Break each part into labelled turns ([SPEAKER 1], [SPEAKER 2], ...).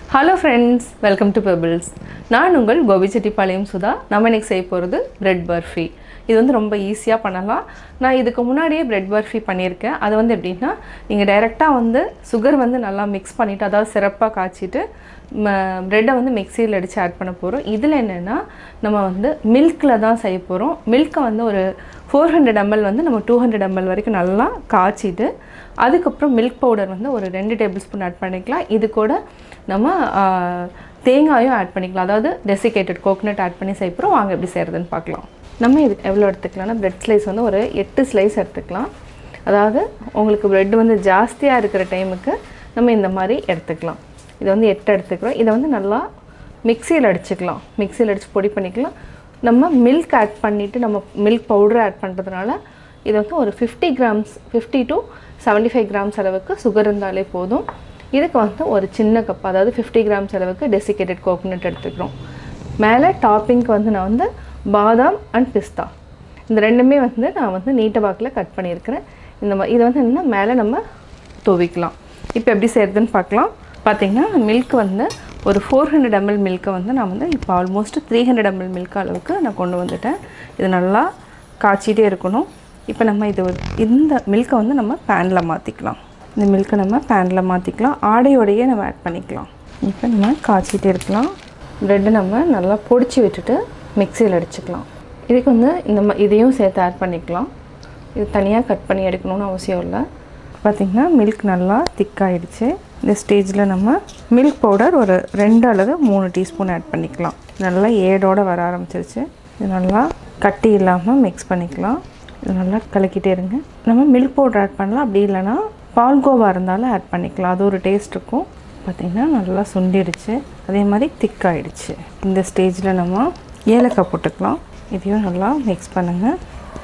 [SPEAKER 1] Hello friends welcome to Pebbles நான் உங்கள் கோபிச்செட்டிப்பாளையம் சுதா நம்ம இன்னைக்கு செய்ய போகிறது பிரெட் பர்ஃபி இது வந்து ரொம்ப ஈஸியாக பண்ணலாம் நான் இதுக்கு முன்னாடியே பிரெட் பர்ஃபி பண்ணியிருக்கேன் அது வந்து எப்படின்னா நீங்கள் டைரெக்டாக வந்து சுகர் வந்து நல்லா மிக்ஸ் பண்ணிவிட்டு அதாவது சிறப்பாக காய்ச்சிட்டு ப்ரெட்டை வந்து மிக்சியில் அடித்து ஆட் பண்ண போகிறோம் இதில் என்னென்னா நம்ம வந்து மில்கில் தான் செய்ய போகிறோம் மில்கை வந்து ஒரு ஃபோர் ஹண்ட்ரட் எம்எல் வந்து நம்ம டூ ஹண்ட்ரட் எம்எல் வரைக்கும் நல்லா காய்ச்சிட்டு அதுக்கப்புறம் மில்க் பவுடர் வந்து ஒரு ரெண்டு டேபிள் ஸ்பூன் ஆட் பண்ணிக்கலாம் இது கூட நம்ம ஆ, தேங்காயும் ஆட் பண்ணிக்கலாம் அதாவது டெசிகேட்டட் கோகனட் ஆட் பண்ணி செய்யப்போகிறோம் வாங்க எப்படி செய்கிறதுன்னு பார்க்கலாம் நம்ம இது எவ்வளோ எடுத்துக்கலாம்னா பிரெட் ஸ்லைஸ் வந்து ஒரு எட்டு ஸ்லைஸ் எடுத்துக்கலாம் அதாவது உங்களுக்கு பிரெட் வந்து ஜாஸ்தியாக இருக்கிற டைமுக்கு நம்ம இந்த மாதிரி எடுத்துக்கலாம் இது வந்து எட்டு எடுத்துக்கிறோம் இதை வந்து நல்லா மிக்சியில் அடிச்சுக்கலாம் மிக்சியில் அடித்து பொடி பண்ணிக்கலாம் நம்ம மில்க் ஆட் பண்ணிவிட்டு நம்ம மில்க் பவுடர் ஆட் பண்ணுறதுனால இது வந்து ஒரு fifty grams fifty to seventy five grams அளவுக்கு சுகர் இருந்தாலே போதும் இதுக்கு வந்து ஒரு சின்ன கப் அதாவது ஃபிஃப்டி கிராம்ஸ் அளவுக்கு டெசிகேட்டட் கோகோனட் எடுத்துக்கிறோம் மேலே டாப்பிங்க்கு வந்து நான் வந்து பாதாம் அண்ட் பிஸ்தா இந்த ரெண்டுமே வந்து நான் வந்து நீட்ட வாக்கில் கட் பண்ணியிருக்கிறேன் இந்த மாதிரி இதை வந்து என்னென்னா மேலே நம்ம துவிக்கலாம் இப்போ எப்படி செய்கிறதுன்னு பார்க்கலாம் பார்த்தீங்கன்னா மில்க் வந்து ஒரு ஃபோர் ஹண்ட்ரட் எம்எல் மில்க்கை வந்து நான் வந்து இப்போ almost three hundred ml milk அளவுக்கு நான் கொண்டு வந்துட்டேன் இது நல்லா காய்ச்சிட்டே இருக்கணும் இப்போ நம்ம இது ஒரு- இந்த மில்க்கை வந்து நம்ம பேனில் மாற்றிக்கலாம் இந்த மில்க்கை நம்ம பேனில் மாற்றிக்கலாம் ஆடையோடையே நம்ம ஆட் பண்ணிக்கலாம் இப்போ நம்ம காய்ச்சிட்டே இருக்கலாம் ப்ரெட்டை நம்ம நல்லா பொடிச்சு விட்டுட்டு மிக்சியில் அடிச்சுக்கலாம் இதுக்கு வந்து இந்த மா இதையும் சேர்த்து ஆட் பண்ணிக்கலாம் இது தனியாக கட் பண்ணி எடுக்கணும்னு அவசியம் இல்லை பார்த்திங்கன்னா மில்க் நல்லா திக்காயிடுச்சு இந்த ஸ்டேஜில் நம்ம மில்க் பவுடர் ஒரு ரெண்டு அல்லது மூணு டீஸ்பூன் ஆட் பண்ணிக்கலாம் நல்லா ஏடோட வர ஆரம்பிச்சிருச்சு இது நல்லா கட்டி இல்லாமல் மிக்ஸ் பண்ணிக்கலாம் இது நல்லா கலக்கிட்டே இருங்க நம்ம மில்க் பவுடர் ஆட் பண்ணலாம் அப்படி இல்லைன்னா பால்கோவா இருந்தாலும் ஆட் பண்ணிக்கலாம் அது ஒரு டேஸ்ட் இருக்கும் பார்த்திங்கன்னா நல்லா சுண்டிடுச்சு அதே மாதிரி திக்காயிடுச்சு இந்த ஸ்டேஜில் நம்ம ஏலக்காய் போட்டுக்கலாம் இதையும் நல்லா மிக்ஸ் பண்ணுங்கள்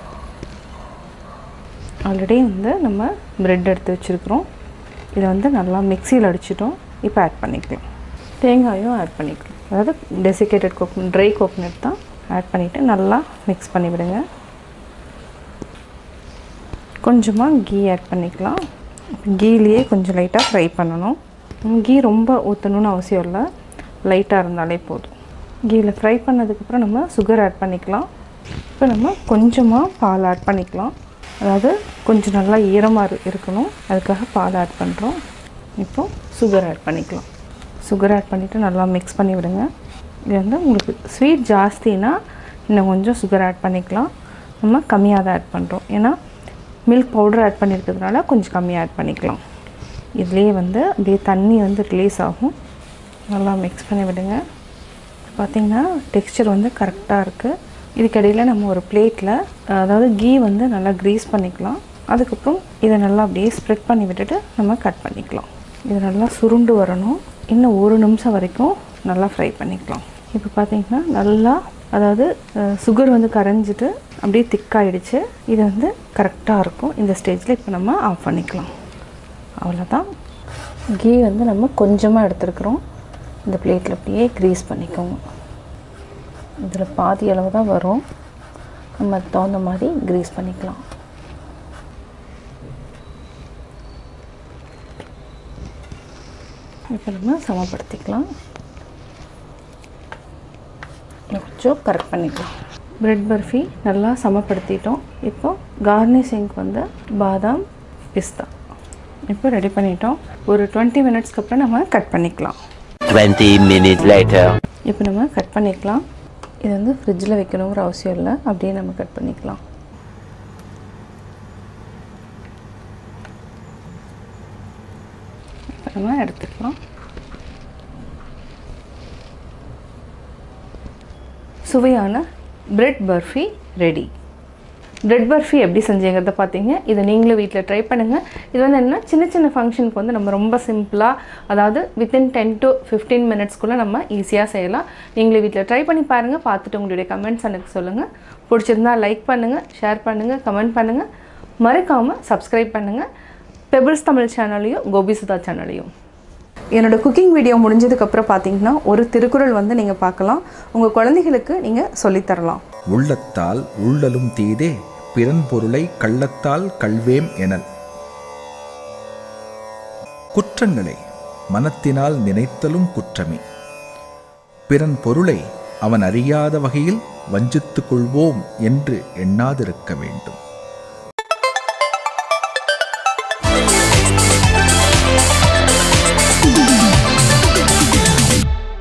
[SPEAKER 1] ஆல்ரெடி வந்து நம்ம பிரெட் எடுத்து வச்சுருக்குறோம் இதை வந்து நல்லா மிக்சியில் அடிச்சிட்டோம் இப்போ ஆட் பண்ணிக்கலாம் தேங்காயும் ஆட் பண்ணிக்கலாம் அதாவது டெசிகேட்டட் கோகனட் ட்ரை கோகனட் தான் ஆட் பண்ணிவிட்டு நல்லா மிக்ஸ் பண்ணி விடுங்க கொஞ்சமாக கீ ஆட் பண்ணிக்கலாம் கீலேயே கொஞ்சம் லைட்டாக ஃப்ரை பண்ணணும் நம்ம கீ ரொம்ப ஊற்றணும்னு அவசியம் இல்லை லைட்டாக இருந்தாலே போதும் கீயில் ஃப்ரை பண்ணதுக்கப்புறம் நம்ம சுகர் ஆட் பண்ணிக்கலாம் இப்போ நம்ம கொஞ்சமாக பால் ஆட் பண்ணிக்கலாம் அதாவது கொஞ்சம் நல்லா ஈரமாக இரு- இருக்கணும் அதுக்காக பால் ஆட் பண்ணுறோம் இப்போ சுகர் ஆட் பண்ணிக்கலாம் சுகர் ஆட் பண்ணிவிட்டு நல்லா மிக்ஸ் பண்ணி விடுங்க இது வந்து உங்களுக்கு ஸ்வீட் ஜாஸ்தினா இன்னும் கொஞ்சம் சுகர் ஆட் பண்ணிக்கலாம் நம்ம கம்மியாக தான் ஆட் பண்ணுறோம் ஏன்னா மில்க் பவுடர் ஆட் பண்ணியிருக்கிறதுனால கொஞ்சம் கம்மியாக ஆட் பண்ணிக்கலாம் இதுலேயே வந்து அப்படியே தண்ணி வந்து ரிலீஸ் ஆகும் நல்லா மிக்ஸ் பண்ணி விடுங்க பார்த்திங்கன்னா டெக்ஸ்சர் வந்து கரெக்டாக இருக்குது இதுக்கிடையில் நம்ம ஒரு பிளேட்டில் அதாவது கீ வந்து நல்லா க்ரீஸ் பண்ணிக்கலாம் அதுக்கப்புறம் இதை நல்லா அப்படியே ஸ்ப்ரெட் பண்ணி விட்டுட்டு நம்ம கட் பண்ணிக்கலாம் இது நல்லா சுருண்டு வரணும் இன்னும் ஒரு நிமிஷம் வரைக்கும் நல்லா ஃப்ரை பண்ணிக்கலாம் இப்போ பார்த்தீங்கன்னா நல்லா அதாவது சுகர் வந்து கரைஞ்சிட்டு அப்படியே திக்காயிடுச்சு இது வந்து கரெக்டாக இருக்கும் இந்த ஸ்டேஜில் இப்போ நம்ம ஆஃப் பண்ணிக்கலாம் அவ்வளோதான் கீ வந்து நம்ம கொஞ்சமாக எடுத்துருக்குறோம் இந்த பிளேட்டில் அப்படியே க்ரீஸ் பண்ணிக்கோங்க இதில் பாதி அளவு தான் வரும் நம்ம அதுக்கு தகுந்த மாதிரி க்ரீஸ் பண்ணிக்கலாம் இப்போ நம்ம சமப்படுத்திக்கலாம் இன்னும் கொஞ்சம் கரெக்ட் பண்ணிக்கலாம் பிரெட் பர்ஃபி நல்லா சமப்படுத்திட்டோம் இப்போ கார்னிஷிங்க்கு வந்து பாதாம் பிஸ்தா இப்போ ரெடி பண்ணிட்டோம் ஒரு டுவெண்ட்டி மினிட்ஸ்க்கு அப்புறம் நம்ம கட் பண்ணிக்கலாம்
[SPEAKER 2] 20 minutes later.
[SPEAKER 1] இப்போ நம்ம கட் பண்ணிக்கலாம் இது வந்து ஃப்ரிட்ஜில் வைக்கணுங்கிற அவசியம் இல்லை அப்படியே நம்ம கட் பண்ணிக்கலாம் இப்போ நம்ம எடுத்துக்கலாம் சுவையான bread burfi ready bread burfi எப்படி செஞ்சீங்கிறத பார்த்தீங்க இதை நீங்களும் வீட்டில் ட்ரை பண்ணுங்கள் இது வந்து என்ன சின்ன சின்ன ஃபங்க்ஷனுக்கு வந்து நம்ம ரொம்ப சிம்பிளாக அதாவது வித்தின் டென் டு ஃபிஃப்டீன் மினிட்ஸ்க்குள்ளே நம்ம ஈஸியாக செய்யலாம் நீங்களும் வீட்டில் ட்ரை பண்ணி பாருங்கள் பார்த்துட்டு உங்களுடைய கமெண்ட்ஸ் எனக்கு சொல்லுங்கள் பிடிச்சிருந்தா லைக் பண்ணுங்கள் ஷேர் பண்ணுங்கள் கமெண்ட் பண்ணுங்கள் மறக்காமல் சப்ஸ்கிரைப் பண்ணுங்கள் பெபிள்ஸ் தமிழ் சேனலையும் கோபிசுதா சேனலையும் என்னோட குக்கிங் வீடியோ முடிஞ்சதுக்கப்புறம் பார்த்தீங்கன்னா ஒரு திருக்குறள் வந்து நீங்கள் பார்க்கலாம் உங்கள் குழந்தைகளுக்கு நீங்கள் சொல்லித்தரலாம்
[SPEAKER 3] உள்ளத்தால் உள்ளலும் தீதே பிறன் பொருளை கள்ளத்தால் கல்வேம் எனல் குற்றங்களை மனத்தினால் நினைத்தலும் குற்றமே பிறன் பொருளை அவன் அறியாத வகையில் வஞ்சித்துக் கொள்வோம் என்று எண்ணாதிருக்க வேண்டும்